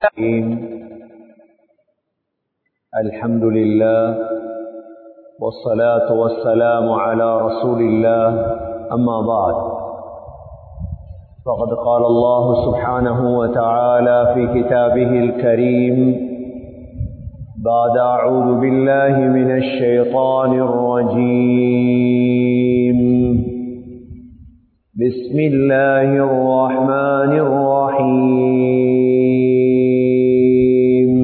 الحمد لله والصلاة والسلام على رسول الله أما بعد فقد قال الله سبحانه وتعالى في كتابه الكريم بعد أعوذ بالله من الشيطان الرجيم بسم الله الرحمن الرحيم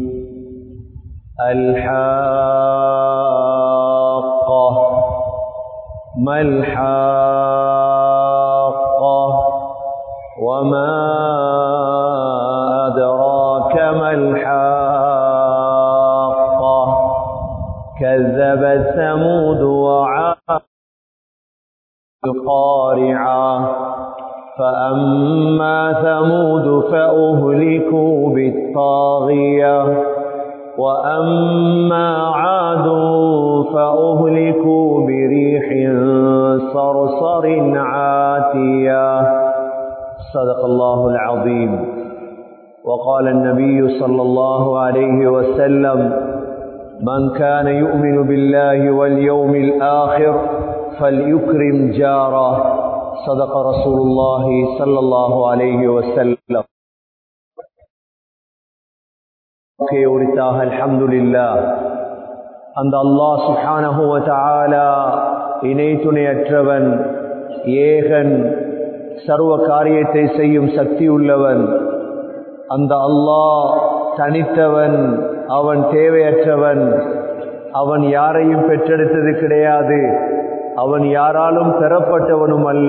الحاقة ما الحاقة وما أدراك ما الحاقة كذبت ثمود وعاد القارعة فأما ثمود فأهلكوا بالطاغية وأما عاد فأهلكوا بريح صرصر عاتية صدق الله العظيم وقال النبي صلى الله عليه وسلم من كان يؤمن بالله واليوم الآخر فليكرم جاره صدق رسول الله صلى الله عليه وسلم உரித்தாக அல்ஹம்துலில்லா அந்த அல்லாஹ் சுஹானஹு வதஆலா இணை துணையற்றவன் ஏகன் சர்வ காரியத்தை செய்யும் சக்தி உள்ளவன் அந்த அல்லாஹ் தனித்தவன் அவன் தேவையற்றவன் அவன் யாரையும் பெற்றெடுத்தது கிடையாது அவன் யாராலும் பெறப்பட்டவனும் அல்ல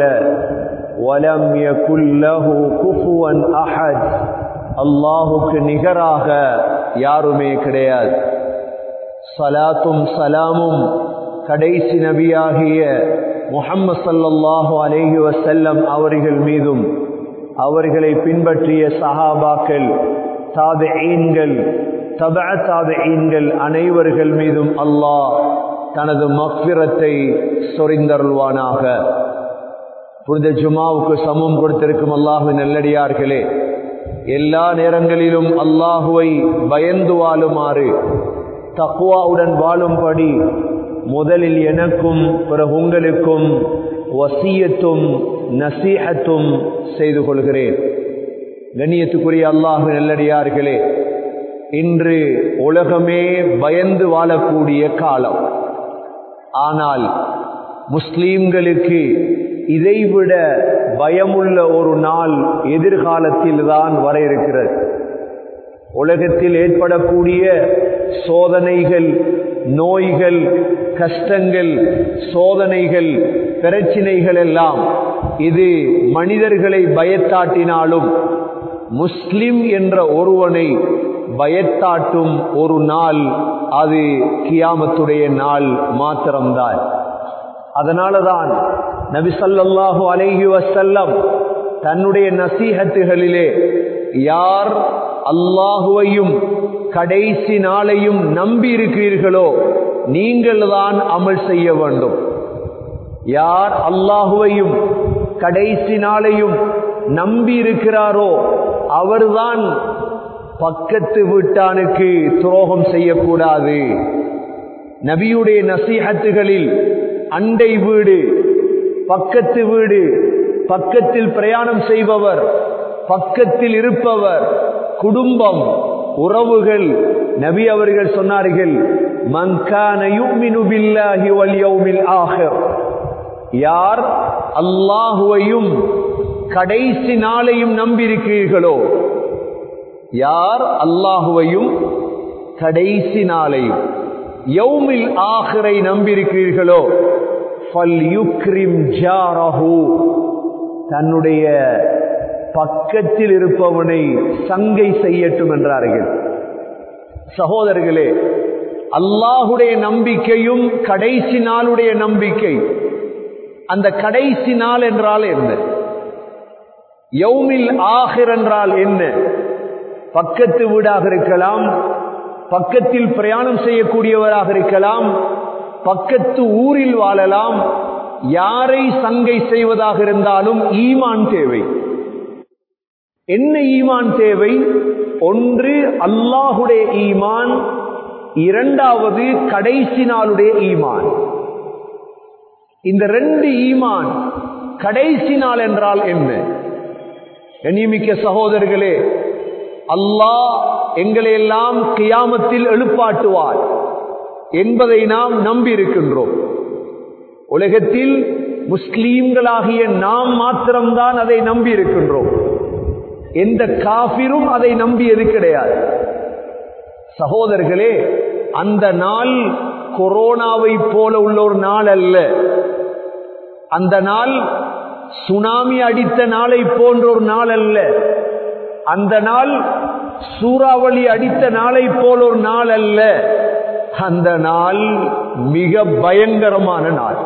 வலம் யகுல்லஹு குஃபுவன் அஹத் அல்லாஹுக்கு நிகராக யாருமே கிடையாது சலாத்தும் சலாமும் கடைசி நபியாகிய முஹம்மது சல்லல்லாஹு அலேஹி வசல்லம் அவர்கள் மீதும் அவர்களை பின்பற்றிய சஹாபாக்கள் தாபெயின்கள் தப தாபெயின்கள் அனைவர்கள் மீதும் அல்லாஹ் தனது மக்பிரத்தை சொரிந்தருள்வானாக புனித ஜுமாவுக்கு சமம் கொடுத்திருக்கும் அல்லாஹு நல்லடியார்களே எல்லா நேரங்களிலும் அல்லாஹுவை பயந்து வாழுமாறு தக்குவாவுடன் வாழும்படி முதலில் எனக்கும் பிறகு உங்களுக்கும் வசியத்தும் நசீகத்தும் செய்து கொள்கிறேன் கண்ணியத்துக்குரிய அல்லாஹு நல்லடியார்களே இன்று உலகமே பயந்து வாழக்கூடிய காலம் ஆனால் முஸ்லீம்களுக்கு இதைவிட பயமுள்ள ஒரு நாள் எதிர்காலத்தில் தான் வர இருக்கிறது உலகத்தில் ஏற்படக்கூடிய சோதனைகள் நோய்கள் கஷ்டங்கள் சோதனைகள் பிரச்சினைகள் எல்லாம் இது மனிதர்களை பயத்தாட்டினாலும் முஸ்லிம் என்ற ஒருவனை பயத்தாட்டும் ஒரு நாள் அது கியாமத்துடைய நாள் மாத்திரம்தான் அதனாலதான் நபி சல்லாஹு அலைஹி வசல்லம் தன்னுடைய நசீகத்துகளிலே யார் அல்லாஹுவையும் கடைசி நாளையும் நம்பி இருக்கிறீர்களோ நீங்கள் தான் அமல் செய்ய வேண்டும் யார் அல்லாஹுவையும் கடைசி நாளையும் நம்பி இருக்கிறாரோ அவர்தான் பக்கத்து வீட்டானுக்கு துரோகம் செய்யக்கூடாது நபியுடைய நசீகத்துகளில் அண்டை வீடு பக்கத்து வீடு பக்கத்தில் பிரயாணம் செய்பவர் பக்கத்தில் இருப்பவர் குடும்பம் உறவுகள் நபி அவர்கள் சொன்னார்கள் யார் அல்லாஹுவையும் கடைசி நாளையும் நம்பியிருக்கிறீர்களோ யார் அல்லாஹுவையும் கடைசி நாளையும் யௌமில் ஆஹரை நம்பியிருக்கிறீர்களோ தன்னுடைய பக்கத்தில் இருப்பவனை சங்கை செய்யட்டும் என்றார்கள் சகோதரர்களே அல்லாஹுடைய நம்பிக்கையும் கடைசி நாளுடைய நம்பிக்கை அந்த கடைசி நாள் என்றால் என்ன யௌமில் ஆஹிர் என்றால் என்ன பக்கத்து வீடாக இருக்கலாம் பக்கத்தில் பிரயாணம் செய்யக்கூடியவராக இருக்கலாம் பக்கத்து ஊரில் வாழலாம் யாரை சங்கை செய்வதாக இருந்தாலும் ஈமான் தேவை என்ன ஈமான் தேவை ஒன்று அல்லாஹுடைய ஈமான் இரண்டாவது கடைசி நாளுடைய ஈமான் இந்த ரெண்டு ஈமான் கடைசி நாள் என்றால் என்ன கண்ணியமிக்க சகோதரர்களே அல்லாஹ் எங்களை எல்லாம் கியாமத்தில் எழுப்பாட்டுவார் என்பதை நாம் நம்பி இருக்கின்றோம் உலகத்தில் முஸ்லீம்களாகிய நாம் மாத்திரம்தான் அதை நம்பி இருக்கின்றோம் எந்த காபிரும் அதை நம்பியது கிடையாது சகோதரர்களே அந்த நாள் கொரோனாவை போல உள்ள ஒரு நாள் அல்ல அந்த நாள் சுனாமி அடித்த நாளை போன்ற ஒரு நாள் அல்ல அந்த நாள் சூறாவளி அடித்த நாளை போல ஒரு நாள் அல்ல அந்த நாள் மிக பயங்கரமான நாள்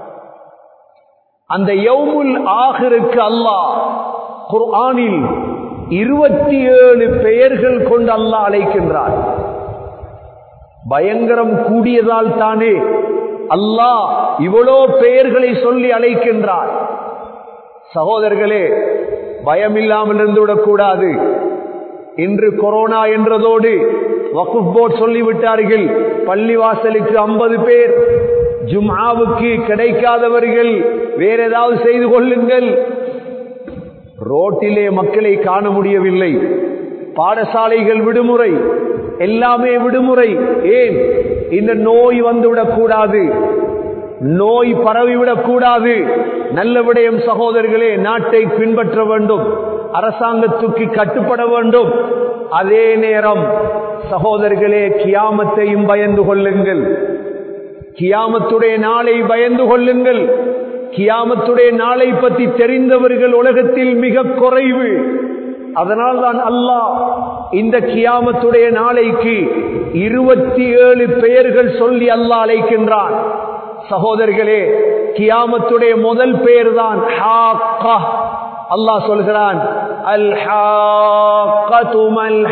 அந்த யவுமுல் ஆகிருக்கு அல்லாஹ் குர்ஆனில் இருபத்தி ஏழு பெயர்கள் கொண்டு அல்லாஹ் அழைக்கின்றார் பயங்கரம் கூடியதால் தானே அல்லாஹ் இவ்வளோ பெயர்களை சொல்லி அழைக்கின்றார் சகோதரர்களே பயமில்லாமல் இருந்துவிடக் கூடாது இன்று கொரோனா என்றதோடு வகுப் போர்ட் சொல்லிவிட்டார்கள் பள்ளிவாசலுக்கு ஐம்பது பேர் ஜும்ஆவுக்கு கிடைக்காதவர்கள் வேற ஏதாவது செய்து கொள்ளுங்கள் ரோட்டிலே மக்களை காண முடியவில்லை பாடசாலைகள் விடுமுறை எல்லாமே விடுமுறை ஏன் இந்த நோய் வந்துவிடக் கூடாது நோய் பரவிவிடக் கூடாது நல்ல விடயம் சகோதரர்களே நாட்டை பின்பற்ற வேண்டும் அரசாங்கத்துக்கு கட்டுப்பட வேண்டும் அதே நேரம் சகோதரர்களே கியாமத்தையும் பயந்து கொள்ளுங்கள் கியாமத்துடைய நாளை பயந்து கொள்ளுங்கள் கியாமத்துடைய நாளை பற்றி தெரிந்தவர்கள் உலகத்தில் மிக குறைவு அதனால் தான் அல்லாஹ் இந்த கியாமத்துடைய நாளைக்கு இருபத்தி ஏழு பெயர்கள் சொல்லி அல்லாஹ் அழைக்கின்றான் சகோதரர்களே கியாமத்துடைய முதல் பெயர் தான் அல்லாஹ் சொல்கிறான் அல் மல்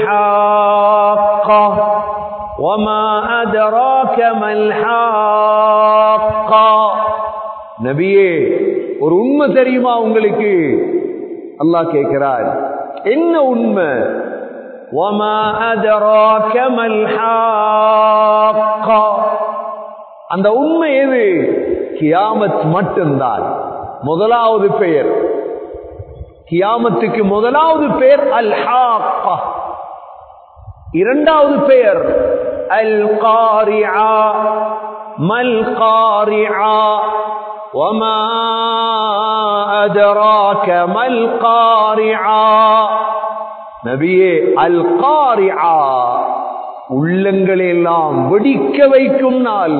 وما أدراك ما الحاقة நபியே ஒரு உண்மை தெரியுமா உங்களுக்கு அல்லாஹ் கேட்கிறார் என்ன உண்மை وما أدراك ما الحاقة அந்த உண்மை எது கியாமத் மட்டும்தான் முதலாவது பெயர் கியாமத்துக்கு முதலாவது பெயர் அல் ஹாக்கா இரண்டாவது பெயர் அல் காரியா மல் காரியா وما أدراك ما القارعة நபியே அல் காரியா உள்ளங்களை எல்லாம் வெடிக்க வைக்கும் நாள்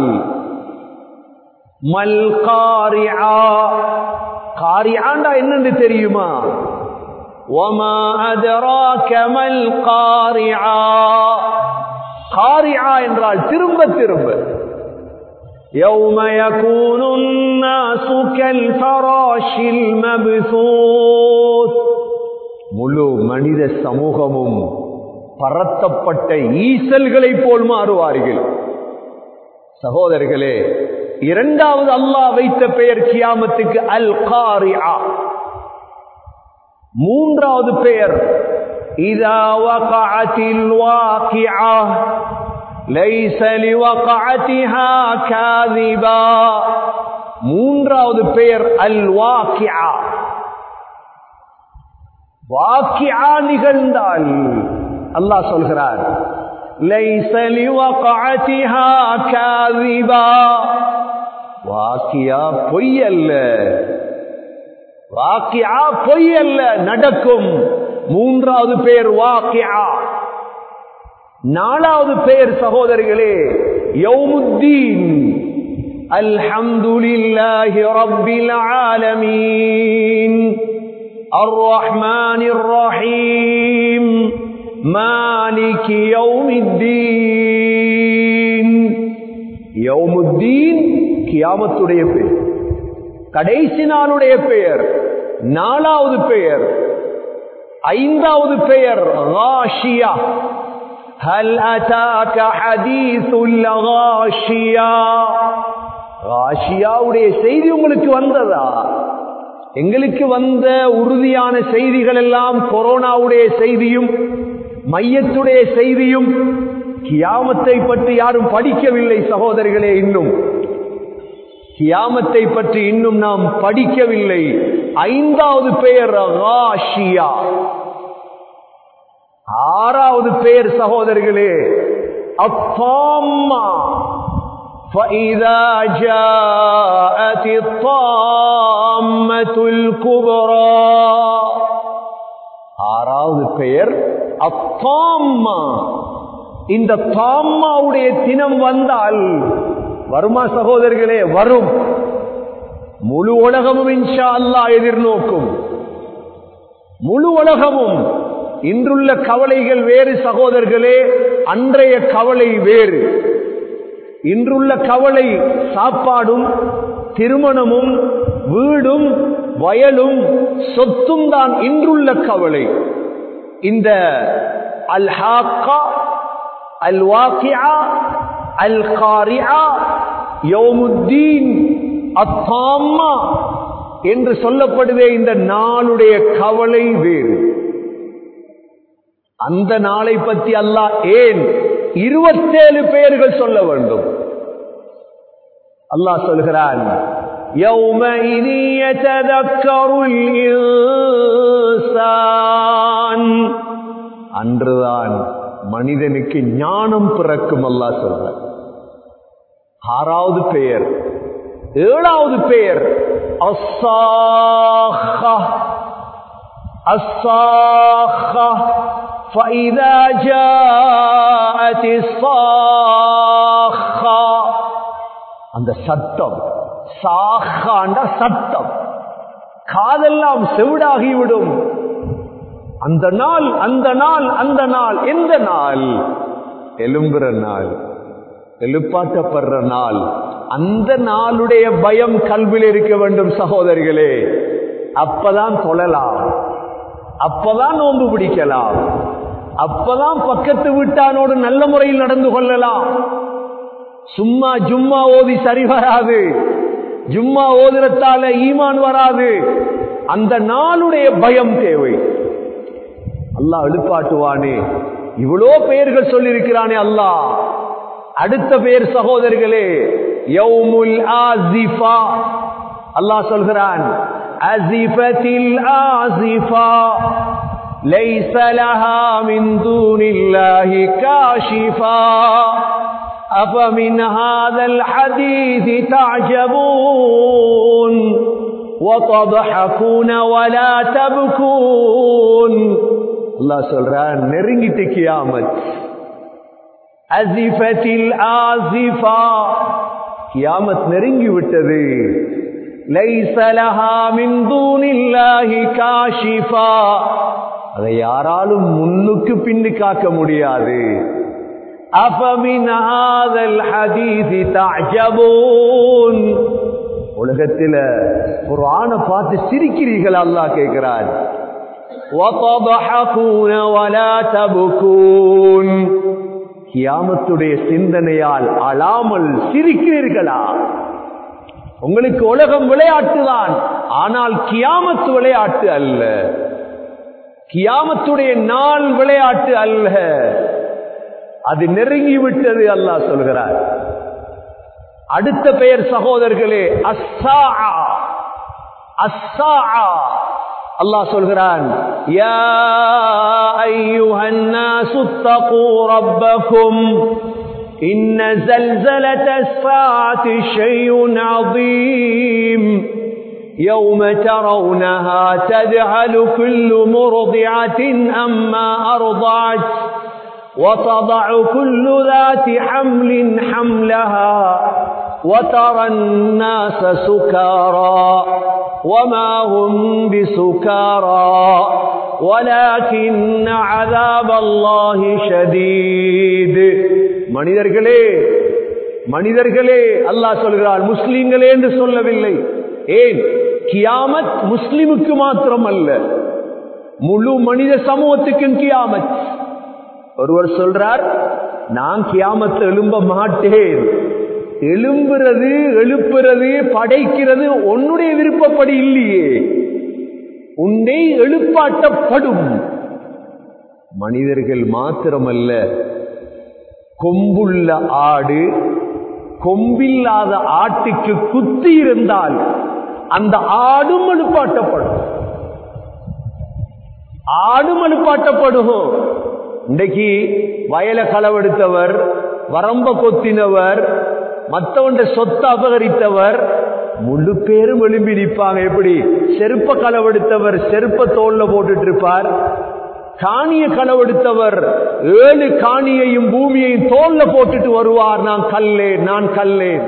மல் காரியா காரியாண்டா என்னன்னு தெரியுமா وما أدراك ما القارعة قارعة என்றால் திரும்ப திரும்ப يوم يكون الناس كالفراش المبثوث முழு மனித சமூகமும் பரத்தப்பட்ட ஈசல்களைப் போல் மாறுவார்கள் சகோதரர்களே இரண்டாவது அல்லாஹ் வைத்த பெயர் கியாமத்துக்கு அல் காரியா மூன்றாவது பெயர் இதா வகஅத்தில் வாக்கிஆ லைஸ லிவகஅத்திஹா காதிபா மூன்றாவது பெயர் அல் வாக்கிஆ வாக்கிஆ நிகழ்ந்தால் அல்லாஹ் சொல்கிறார் லைஸ லிவகஅத்திஹா காதிபா வாக்கியா பொய் அல்ல வாக்கியா பொய் அல்ல நடக்கும் மூன்றாவது பேர் வாக்கியா நாலாவது பெயர் சகோதரிகளே யௌமுத்தீன் அல்ஹம்துலில்லாஹி ரப்பில் ஆலமீன் الرحمن الرحيم مالك يوم الدين يوم الدين கியாமத்துடைய பெயர் கடைசி நாளுடைய பெயர் நாலாவது பெயர் ஐந்தாவது பெயர் ராஷியா ஹல் அதாக ஹதீசுல் ராஷியா ராஷியாவுடைய செய்தி உங்களுக்கு வந்ததா எங்களுக்கு வந்த உறுதியான செய்திகள் எல்லாம் கொரோனாவுடைய செய்தியும் மையத்துடைய செய்தியும் கியாமத்தை பற்றி யாரும் படிக்கவில்லை சகோதரர்களே இன்னும் கியாமத்தை பற்றி இன்னும் நாம் படிக்கவில்லை ஐந்தாவது பெயர் ராஷியா ஆறாவது பெயர் சகோதரர்களே அப்பாம்மா فإذا جاءت الطامة الكبرى ஆறாவது பெயர் அத்தாம்மா இந்த தாம்மாவுடைய தினம் வந்தால் வருமா சகோதரர்களே வரும் முழு உலகமும் இன்ஷா அல்லா எதிர்நோக்கும் முழு உலகமும் இன்றுள்ள கவலைகள் வேறு சகோதரர்களே அன்றைய கவலை வேறு இன்றுள்ள கவலை சாப்பாடும் திருமணமும் வீடும் வயலும் சொத்தும் தான் இன்றுள்ள கவலை இந்த அல் ஹாக்கா அல் வாக்கியா அல் காரியா யோமுத்தீன் அத்தாம்மா என்று சொல்லப்படுதே இந்த நாளுடைய கவலை வேறு அந்த நாளை பற்றி அல்லாஹ் ஏன் இருபத்தேழு பெயர்கள் சொல்ல வேண்டும் அல்லாஹ் சொல்கிறான் يومئذ يتذكر الإنسان அன்றுதான் மனிதனுக்கு ஞானம் பிறக்கும் அல்லாஹ் சொல்ற ஆறாவது பெயர் ஏழாவது பெயர் அஸ்ஸாஹா அஸ்ஸாஹா فإذا جاءت الصاخة அந்த சத்தம் சாகாண்ட சத்தம் காதெல்லாம் செவிடாகிவிடும் அந்த நாள் அந்த நாள் அந்த நாள் எந்த நாள் எலும்புற நாள் எழுப்பாட்டப்படுற நாள் அந்த நாளுடைய பயம் கல்வியில் இருக்க வேண்டும் சகோதரிகளே அப்பதான் தொழலாம் அப்பதான் நோன்பு பிடிக்கலாம் அப்பதான் பக்கத்து வீட்டானோடு நல்ல முறையில் நடந்து கொள்ளலாம் சும்மா ஜும்மா ஓதி சரி வராது ஜும்மா ஓதுறத்தால ஈமான் வராது அந்த நாளுடைய பயம் தேவை அல்லாஹ் எழுப்பாட்டுவானே இவ்வளோ பெயர்கள் சொல்லியிருக்கிறானே அல்லாஹ் அடுத்த பெயர் சகோதரர்களே யௌமுல் ஆசிஃபா அல்லாஹ் சொல்கிறான் அசிஃபத்தில் ஆசிஃபா ليس لها من دون الله كاشفا أفمن هذا الحديث تعجبون وتضحكون ولا تبكون الله சொல்றான் நெருங்கிட்டு கியாமத் அசிஃபத்தில் ஆசிஃபா கியாமத் நெருங்கி விட்டது லைஸ லஹா மின் தூனில்லாஹி காஷிஃபா அதை யாராலும் முன்னுக்கு பின்னு காக்க முடியாது அபமின் ஹாதல் ஹதீஸி தஅஜபூன் உலகத்தில ஒரு ஆணை பார்த்து சிரிக்கிறீர்கள் அல்லாஹ் கேட்கிறான் وَتَضْحَكُونَ وَلَا تَبْكُونَ கியாமத்துடைய சிந்தனையால் அழாமல் சிரிக்கிறீர்களா உங்களுக்கு உலகம் விளையாட்டுதான் ஆனால் கியாமத்து விளையாட்டு அல்ல கியாமத்துடைய நாள் விளையாட்டு அல்ல அது நெருங்கி விட்டது அல்லாஹ் சொல்கிறார் அடுத்த பெயர் சகோதரர்களே அஸ்ஸா அஸ்ஸா அல்லாஹ் சொல்கிறான் யா ஐயுஹன் நாசு தகூ ரப்பக்கும் إن زلزلة الساعة شيء عظيم يوم ترونها تذهل كل مرضعة أما أرضعت وتضع كل ذات حمل حملها وترى الناس سكارى وما هم بسكارى ولكن عذاب الله شديد மனிதர்களே மனிதர்களே அல்லாஹ் சொல்கிறார் முஸ்லிம்களே என்று சொல்லவில்லை ஏன் கியாமத் முஸ்லிமுக்கு மாத்திரம் அல்ல முழு மனித சமூகத்துக்கும் கியாமத் ஒருவர் சொல்றார் நான் கியாமத்தை எழும்ப மாட்டேன் எழும்புறது எழுப்புறது படைக்கிறது உன்னுடைய விருப்பப்படி இல்லையே உன்னை எழுப்பாட்டப்படும் மனிதர்கள் மாத்திரமல்ல கொம்புள்ள ஆடு கொம்பில்லாத ஆட்டுக்கு குத்தி இருந்தால் அந்த ஆடும் எழுப்பாட்டப்படும் ஆடும் எழுப்பாட்டப்படும் இன்றைக்கு வயல களவெடுத்தவர் வரம்ப கொத்தினவர் மற்றவண்ட சொத்து அபகரித்தவர் முழு பேரும் எழும்பி நிற்பாங்க எப்படி செருப்ப களவெடுத்தவர் செருப்ப தோல்ல போட்டுட்டு இருப்பார் காணிய களவெடுத்தவர் ஏழு காணியையும் பூமியையும் தோல்ல போட்டுட்டு வருவார் நான் கல்லேன் நான் கல்லேன்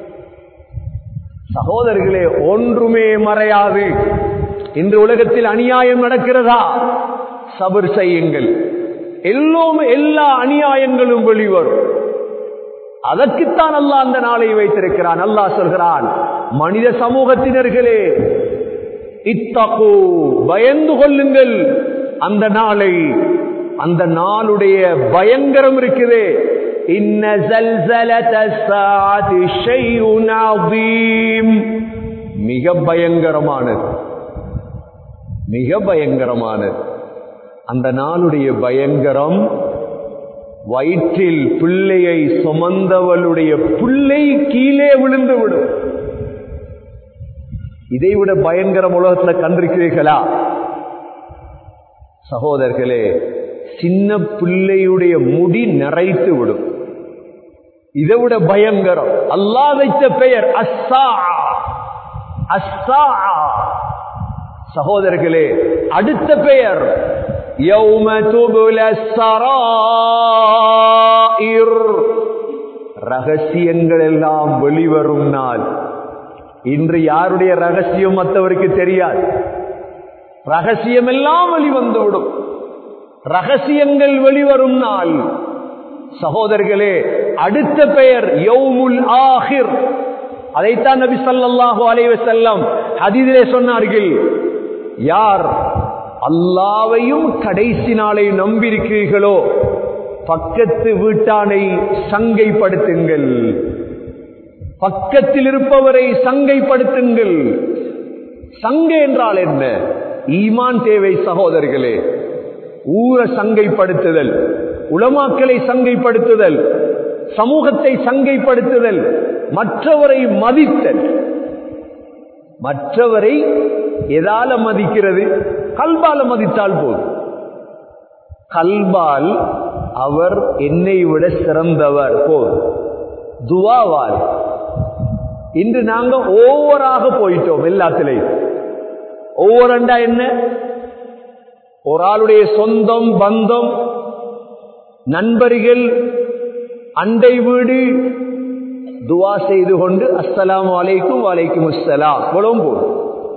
சகோதரர்களே ஒன்றுமே மறையாது இன்று உலகத்தில் அநியாயம் நடக்கிறதா சபர் செய்யுங்கள் எல்லோரும் எல்லா அநியாயங்களும் வெளிவரும் அதற்குத்தான் அல்லாஹ் அந்த நாளை வைத்திருக்கிறான் அல்லாஹ் சொல்கிறான் மனித சமூகத்தினர்களே இத்தகு பயந்து கொள்ளுங்கள் அந்த நாளை அந்த நாளுடைய பயங்கரம் இருக்குதே இன்ன زلزلة الساعة شيء عظيم மிக பயங்கரமானது மிக பயங்கரமானது அந்த நாளுடைய பயங்கரம் வயிற்றில் பிள்ளையை சுமந்தவளுடைய பிள்ளை கீழே விழுந்து விடும் இதைவிட பயங்கரம் உலகத்துல கண்டிருக்கிறீர்களா சகோதரர்களே சின்ன பிள்ளையுடைய முடி நிறைத்து விடும் இதை விட பயங்கரம் அல்லாஹ் வைத்த பெயர் அஸ்ஸா அஸ்ஸா சகோதரர்களே அடுத்த பெயர் யௌம துபுல சராயிர் ரகசியங்கள் எல்லாம் வெளிவரும் நாள் இன்று யாருடைய ரகசியம் மற்றவருக்கு தெரியாது ரகசியம் எல்லாம் வெளிவந்துவிடும் ரகசியங்கள் வெளிவரும் நாள் சகோதரர்களே அடுத்த பெயர் யௌமுல் ஆஹிர் அதைத்தான் நபி ஸல்லல்லாஹு அலைஹி வஸல்லம் ஹதீஸிலே சொன்னார்கள் யார் அல்லாவையும் கடைசி நாளை நம்பியிருக்கிறீர்களோ பக்கத்து வீட்டானை சங்கைப்படுத்துங்கள் பக்கத்தில் இருப்பவரை சங்கைப்படுத்துங்கள் சங்கை என்றால் என்ன ஈமான் தேவை சகோதரர்களே ஊர சங்கைப்படுத்துதல் உலமாக்களை சங்கைப்படுத்துதல் சமூகத்தை சங்கைப்படுத்துதல் மற்றவரை மதித்தல் மற்றவரை எதால மதிக்கிறது கல்பால மதித்தால் போதும் கல்பால் அவர் என்னை விட சிறந்தவர் போதும் துவாவால் இன்று நாங்க ஓவராக போயிட்டோம் எல்லாத்திலையும் ஒவ்வொருண்டா என்ன ஒரு ஆளுடைய சொந்தம் பந்தம் நண்பர்கள் அண்டை வீடு துவா செய்து கொண்டு அஸ்ஸலாம் வலைக்கும் வலைக்கும் அஸ்ஸலாம் இவ்வளவும் போடும்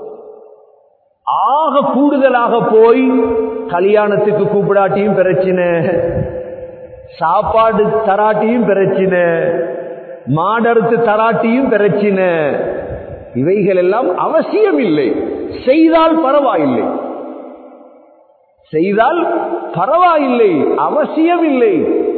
ஆக கூடுதலாக போய் கல்யாணத்துக்கு கூப்பிடாட்டியும் பிரச்சனை சாப்பாடு தராட்டியும் பிரச்சனை மாடறுத்து தராட்டியும் பிரச்சனை இவைகள் எல்லாம் அவசியம் இல்லை செய்தால் பரவாயில்லை செய்தால் பரவாயில்லை அவசியம் இல்லை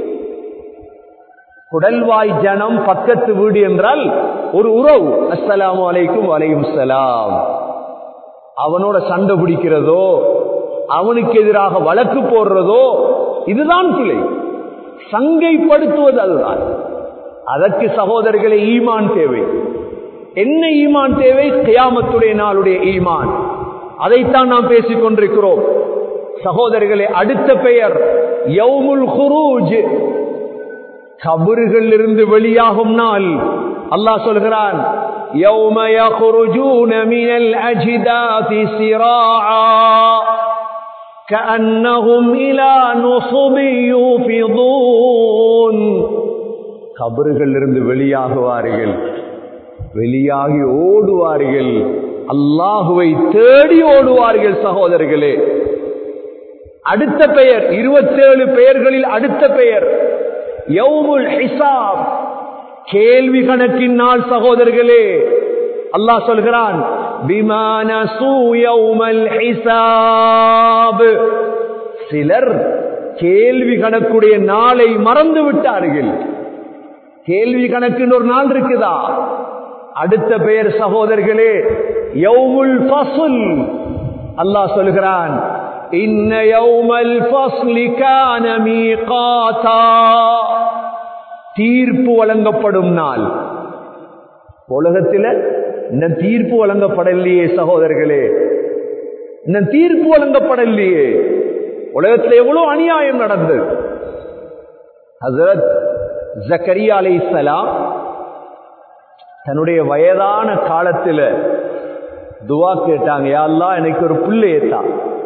குடல்வாய் ஜனம் பக்கத்து வீடு என்றால் ஒரு உறவு அஸ்ஸலாமு அலைக்கும் வலையும் சலாம் அவனோட சண்டை பிடிக்கிறதோ அவனுக்கு எதிராக வழக்கு போடுறதோ இதுதான் பிழை சங்கைப்படுத்துவது அதுதான் அதற்கு சகோதரர்களே ஈமான் தேவை என்ன ஈமான் தேவை கியாமத்துடைய நாளுடைய ஈமான் அதைத்தான் நாம் பேசிக் கொண்டிருக்கிறோம் சகோதரர்களே அடுத்த பெயர் யவுமுல் குரூஜ் கபறுகள் இருந்து வெளியாகும் நாள் அல்லாஹ் சொல்கிறான் يوم يخرجون من الأجداث سراعا كأنهم إلى نصب يوفضون கபறுகள் இருந்து வெளியாகுவார்கள் வெளியாகி ஓடுவார்கள் அல்லாஹுவை தேடி ஓடுவார்கள் சகோதரர்களே அடுத்த பெயர் இருபத்தேழு பெயர்களில் அடுத்த பெயர் யவுமுல் ஹிசாப் கேள்வி கணக்கின் நாள் சகோதரர்களே அல்லாஹ் சொல்கிறான் சிலர் கேள்வி கணக்குடைய நாளை மறந்து விட்டார்கள் கேள்வி கணக்குன்னு ஒரு நாள் இருக்குதா அடுத்த பெயர் சகோதரர்களே யவுமுல் பசுல் அல்லாஹ் சொல்கிறான் இன்ன யௌமல் ஃபஸ்லி கான மீகாதா தீர்ப்பு வழங்கப்படும் நாள் உலகத்தில் இன்னும் தீர்ப்பு வழங்கப்படலையே சகோதரர்களே இன்னும் தீர்ப்பு வழங்கப்படலையே உலகத்தில் எவ்வளவு அநியாயம் நடந்தது ஹசரத் ஜக்கரியா அலை தன்னுடைய வயதான காலத்தில் துவா கேட்டாங்க யாரெல்லாம் எனக்கு ஒரு புல்லு ஏத்தா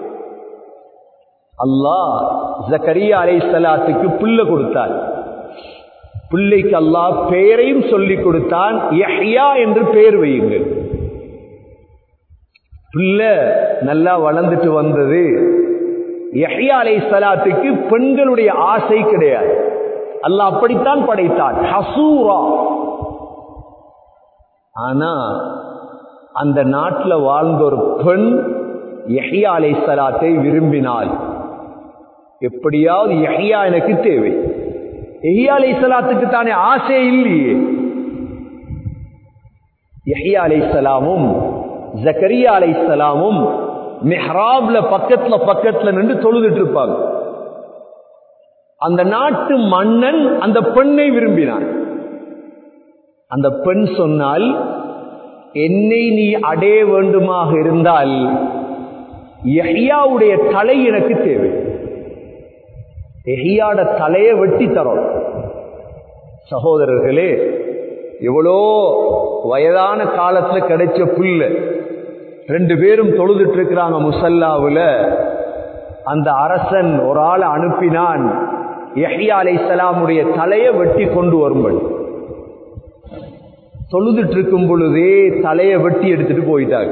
அல்லாஹ் ஜக்கரியா அலை சலாத்துக்கு புல்ல கொடுத்தார் பிள்ளைக்கு அல்லாஹ் பெயரையும் சொல்லிக் கொடுத்தான் யஹ்யா என்று பெயர் வையுங்கள் பிள்ளை நல்லா வளர்ந்துட்டு வந்தது யஹ்யா அலை சலாத்துக்கு பெண்களுடைய ஆசை கிடையாது அல்லாஹ் அப்படித்தான் படைத்தான் ஹசூரா ஆனா அந்த நாட்டில் வாழ்ந்த ஒரு பெண் யஹ்யா அலை சலாத்தை விரும்பினாள் எப்படியாவது யஹ்யா எனக்கு தேவை எஹியா அலை சலாத்துக்கு தானே ஆசை இல்லையே எஹியா அலை சலாமும் ஜக்கரியா அலை சலாமும் மெஹ்ராப்ல பக்கத்துல பக்கத்துல நின்று தொழுதுட்டு இருப்பாங்க அந்த நாட்டு மன்னன் அந்த பெண்ணை விரும்பினான் அந்த பெண் சொன்னால் என்னை நீ அடைய வேண்டுமாக இருந்தால் எஹியாவுடைய தலை எனக்கு தேவை எஹியாட தலையை வெட்டி தரோம் சகோதரர்களே எவ்வளோ வயதான காலத்துல கிடைச்ச புல்லு ரெண்டு பேரும் தொழுதுட்டு இருக்கிறாங்க முசல்லாவில் அந்த அரசன் ஒரு ஆளை அனுப்பினான் யஹ்யா அலை சலாமுடைய தலையை வெட்டி கொண்டு வரும்படி தொழுதுட்டு இருக்கும் பொழுதே தலையை வெட்டி எடுத்துட்டு போயிட்டாங்க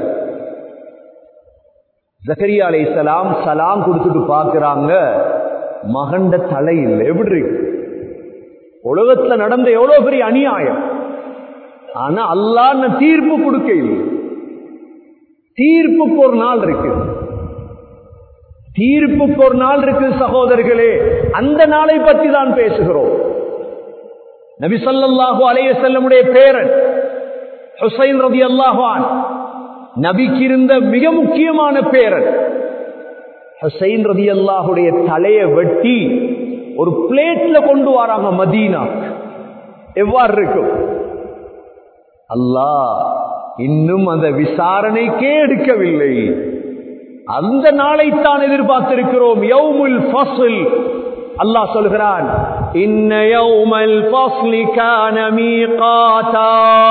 ஜக்கரியா அலை சலாம் சலாம் கொடுத்துட்டு பார்க்கிறாங்க மகண்ட தலை இல்லை எப்படி இருக்கு உலகத்துல நடந்த எவ்வளவு பெரிய அநியாயம் ஆனா அல்லான்னு தீர்ப்பு கொடுக்க இல்லை தீர்ப்புக்கு ஒரு நாள் இருக்கு தீர்ப்புக்கு ஒரு நாள் இருக்கு சகோதரர்களே அந்த நாளை பற்றி தான் பேசுகிறோம் நபி ஸல்லல்லாஹு அலைஹி வஸல்லமுடைய பேரன் ஹுசைன் ரலியல்லாஹு அன்ஹு நபிக்கு இருந்த மிக முக்கியமான பேரன் ஹுசைன் ரலியல்லாஹுடைய தலையை வெட்டி ஒரு பிளேட்ல கொண்டு வராங்க மதீனா எவ்வாறு இருக்கும் அல்லாஹ் இன்னும் அந்த விசாரணைக்கே எடுக்கவில்லை அந்த நாளைத்தான் எதிர்பார்த்திருக்கிறோம் யௌமுல் ஃபஸ்ல் அல்லாஹ் சொல்கிறான் இன்ன யௌமல் ஃபஸ்லி கான மீகாதா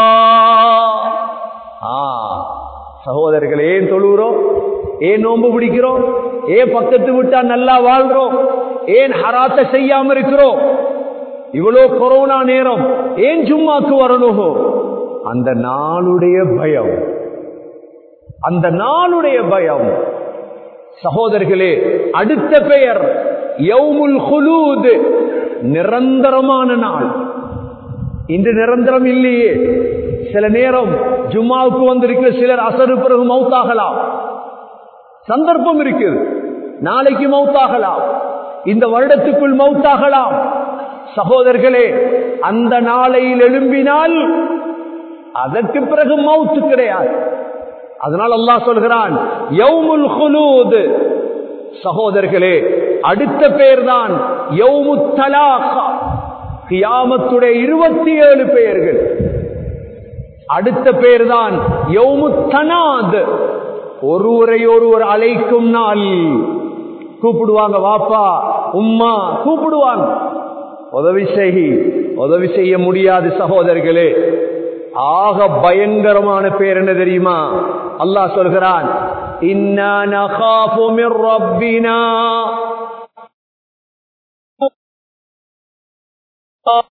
ஆ சகோதரர்களே ஏன் தொழுகிறோம் ஏன் நோன்பு பிடிக்கிறோம் ஏன் பக்கத்து விட்டா நல்லா வாழ்றோம் ஏன் ஹராத்த செய்யாம இருக்கிறோம் இவ்வளோ கொரோனா நேரம் ஏன் ஜும்மாக்கு வரணும் அந்த நாளுடைய பயம் அந்த நாளுடைய பயம் சகோதரர்களே அடுத்த பெயர் யௌமுல் ஹுலூத் நிரந்தரமான நாள் இன்று நிரந்தரம் இல்லையே சில நேரம் ஜும்மாவுக்கு வந்திருக்கிற சிலர் அசரு பிறகு மௌத்தாகலாம் சந்தர்ப்பம் இருக்குது நாளைக்கு மௌத்தாகலாம் இந்த வருடத்துக்குள் மௌத்தாகலாம் சகோதரர்களே அந்த நாளையில் எழும்பினால் அதற்கு பிறகு மவுத்து கிடையாது அதனால் அல்லாஹ் சொல்கிறான் யௌமுல் ஹுலூத் சகோதரர்களே அடுத்த பேர் தான் யௌமு தலாகா கியாமத்துடைய இருபத்தி ஏழு பெயர்கள் அடுத்த பேர் தான் யௌமு தனாத் ஒருவரை ஒருவர் அழைக்கும் நாள் கூப்பிடுவாங்க வாப்பா உம்மா கூப்பிடுவாங்க உதவி செய் உதவி செய்ய முடியாது சகோதரர்களே ஆக பயங்கரமான பேர் என்ன தெரியுமா அல்லாஹ் சொல்கிறான் இன்னா நகாஃபு மிர் ரப்பினா